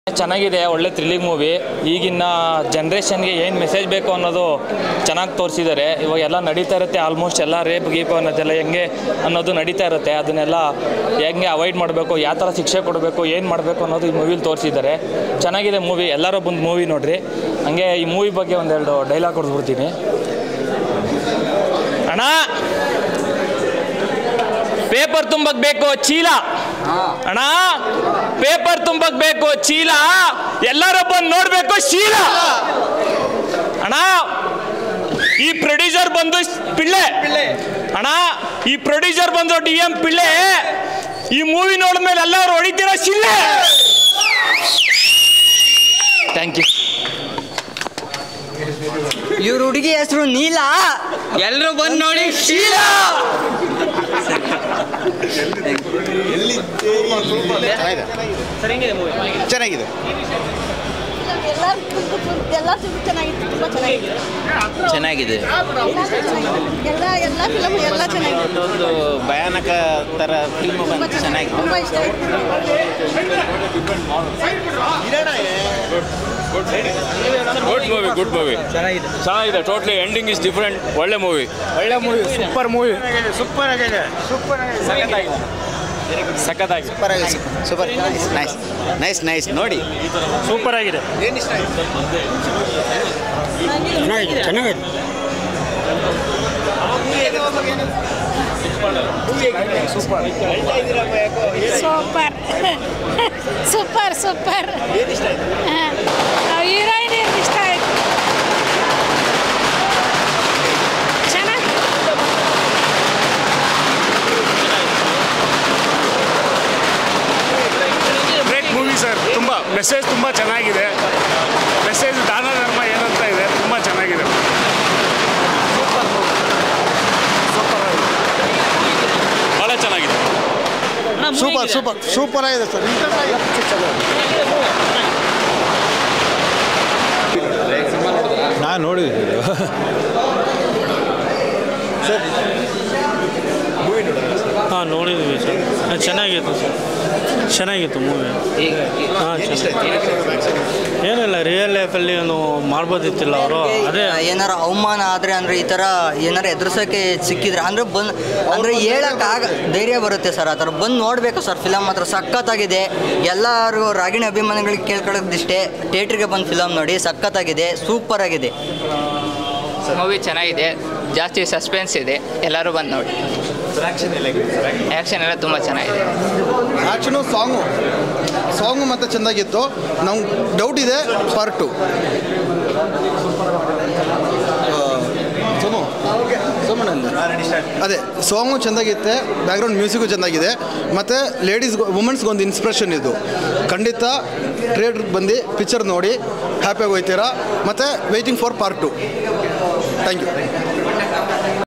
ಚೆನ್ನಾಗಿದೆ ಒಳ್ಳೆ thrilling movie ಈಗಿನ ಜನ್ರೇಷನ್ಗೆ ಏನು ಮೆಸೇಜ್ ಬೇಕು ಅನ್ನೋದು ಚೆನ್ನಾಗಿ ತೋರಿಸಿದ್ದಾರೆ ಇವಾಗ ಎಲ್ಲ ನಡೀತಾ ಇರುತ್ತೆ ಆಲ್ಮೋಸ್ಟ್ ಎಲ್ಲ ರೇಪ್ ಗೀಪ್ ಅನ್ನೋದೆಲ್ಲ ಹೆಂಗೆ ಅನ್ನೋದು ನಡೀತಾ ಇರುತ್ತೆ ಅದನ್ನೆಲ್ಲ ಹೆಂಗೆ ಅವಾಯ್ಡ್ ಮಾಡಬೇಕು ಯಾವ ಥರ ಶಿಕ್ಷೆ ಕೊಡಬೇಕು ಏನು ಮಾಡಬೇಕು ಅನ್ನೋದು ಈ ಮೂವಿಲಿ ತೋರಿಸಿದ್ದಾರೆ ಚೆನ್ನಾಗಿದೆ ಮೂವಿ ಎಲ್ಲರೂ ಬಂದು ಮೂವಿ ನೋಡ್ರಿ ಹಂಗೆ ಈ ಮೂವಿ ಬಗ್ಗೆ ಒಂದೆರಡು ಡೈಲಾಗ್ ಕೊಡ್ಬಿಡ್ತೀನಿ ಅಣ್ಣ ಪೇಪರ್ ತುಂಬಕ್ ಬೇಕು ಚೀಲ ಅಣ್ಣ ಪೇಪರ್ ತುಂಬಕ್ ಬೇಕು ಚೀಲ ಎಲ್ಲರೂ ಬಂದು ನೋಡ್ಬೇಕು ಶೀಲ ಅಣ್ಣ ಈ ಪ್ರೊಡ್ಯೂಸರ್ ಬಂದು ಪಿಳ್ಳೆ ಅಣ್ಣ ಈ ಪ್ರೊಡ್ಯೂಸರ್ ಬಂದು ಡಿ ಎಂ ಪಿಳ್ಳೆ ಈ ಮೂವಿ ನೋಡಿದ್ಮೇಲೆ ಎಲ್ಲರೂ ಹೊಡಿತೀರ ಶಿಲ್ಲೆ ಥ್ಯಾಂಕ್ ಯು ಇವ್ರ ಹುಡುಗಿ ಹೆಸರು ನೀಲ ಎಲ್ರು ಬಂದ್ ನೋಡಿ ಶೀಲ ಚೆನ್ನಾಗಿದೆ ಎಲ್ಲ ಎಲ್ಲ ಚೆನ್ನಾಗಿತ್ತು ತುಂಬ ಚೆನ್ನಾಗಿತ್ತು ಚೆನ್ನಾಗಿದೆ ಎಲ್ಲ ಎಲ್ಲ ಫಿಲಮ್ ಎಲ್ಲ ಚೆನ್ನಾಗಿದೆ ಒಂದು ಭಯಾನಕ ಥರ ಫಿಲ್ಮ್ ತುಂಬ ಬಂದು ಚೆನ್ನಾಗಿದೆ ತುಂಬ ಇಷ್ಟ ಆಯ್ತು ಗುಡ್ ಮೂವಿ ಗುಡ್ ಮೂವಿ ಚೆನ್ನಾಗಿದೆ ಚೆನ್ನಾಗಿದೆ ಟೋಟ್ಲಿ ಎಂಡಿಂಗ್ ಇಸ್ ಡಿಫ್ರೆಂಟ್ ಒಳ್ಳೆ ಮೂವಿ ಒಳ್ಳೆ ಮೂವಿ ಸೂಪರ್ ಮೂವಿ ಸೂಪರ್ ಆಗಿದೆ ಸೂಪರ್ ಸಖತ್ತಾಗಿ ಸೂಪರ್ ಆಗಿದೆ ಸೂಪರ್ ನೈಸ್ ನೈಸ್ ನೈಸ್ ನೋಡಿ ಸೂಪರ್ ಆಗಿದೆ ಸೂಪರ್ ಸೂಪರ್ ಸೂಪರ್ ಹೀರೋಯಿನ್ ಇಷ್ಟ ಆಯ್ತು ಚೆನ್ನಾಗಿ ಗ್ರೇಟ್ ಮೂವಿ ಸರ್ ತುಂಬ ಮೆಸೇಜ್ ತುಂಬ ಚೆನ್ನಾಗಿದೆ ಮೆಸೇಜ್ ದಾನ ಧರ್ಮ ಏನಂತ ಇದೆ ತುಂಬ ಚೆನ್ನಾಗಿದೆ ಭಾಳ ಚೆನ್ನಾಗಿದೆ ಸೂಪರ್ ಸೂಪರ್ ಸೂಪರ್ ಆಗಿದೆ ಸರ್ ನಾನು ನೋಡಿದ್ದೀನಿ ಹಾಂ ನೋಡಿದ್ವಿ ಸರ್ ಚೆನ್ನಾಗಿತ್ತು ಸರ್ ಚೆನ್ನಾಗಿತ್ತು ಮೂವಿ ಹಾಂ ಏನಿಲ್ಲ ರಿಯಲ್ ಲೈಫಲ್ಲಿ ಒಂದು ಮಾಡ್ಬೋದಿತ್ತಿಲ್ಲ ಅವರು ಅದೇ ಏನಾರ ಅವಮಾನ ಆದ್ರೆ ಅಂದ್ರೆ ಈ ತರ ಏನಾರ ಎದುರಿಸೋಕೆ ಸಿಕ್ಕಿದ್ರೆ ಅಂದ್ರೆ ಬಂದ್ ಅಂದ್ರೆ ಹೇಳಕ್ ಆಗ ಧೈರ್ಯ ಬರುತ್ತೆ ಸರ್ ಆ ಥರ ಬಂದು ನೋಡ್ಬೇಕು ಸರ್ ಫಿಲಮ್ ಮಾತ್ರ ಸಖತ್ತಾಗಿದೆ ಎಲ್ಲರೂ ರಾಗಿಣಿ ಅಭಿಮಾನಿಗಳಿಗೆ ಕೇಳ್ಕೊಳ್ಳೋದಿಷ್ಟೇ ಥಿಯೇಟ್ರಿಗೆ ಬಂದು ಫಿಲಮ್ ನೋಡಿ ಸಖತ್ತಾಗಿದೆ ಸೂಪರ್ ಆಗಿದೆ ಮೂವಿ ಚೆನ್ನಾಗಿದೆ ಜಾಸ್ತಿ ಸಸ್ಪೆನ್ಸ್ ಇದೆ ಎಲ್ಲರೂ ಬಂದು ನೋಡಿ ಆ್ಯಕ್ಷನ್ ಎಲ್ಲ ತುಂಬ ಚೆನ್ನಾಗಿದೆ ಆ್ಯಕ್ಷನು ಸಾಂಗು ಸಾಂಗು ಮತ್ತೆ ಚೆಂದಾಗಿತ್ತು ನಮ್ಗೆ ಡೌಟ್ ಇದೆ ಪಾರ್ಟ್ ಟು ಸೋಮು ಸೋಮಣ್ಣ ಅದೇ ಸಾಂಗು ಚೆಂದಾಗಿತ್ತೆ ಬ್ಯಾಕ್ಗ್ರೌಂಡ್ ಮ್ಯೂಸಿಕ್ಕು ಚೆಂದಾಗಿದೆ ಮತ್ತು ಲೇಡೀಸ್ ವುಮೆನ್ಸ್ಗೆ ಒಂದು ಇನ್ಸ್ಪಿರೇಷನ್ ಇದು ಖಂಡಿತ ಥಿಯೇಟ್ರಿಗೆ ಬಂದು ಪಿಕ್ಚರ್ ನೋಡಿ ಹ್ಯಾಪಿಯಾಗಿ ಹೋಗ್ತೀರಾ ಮತ್ತು waiting for part two thank you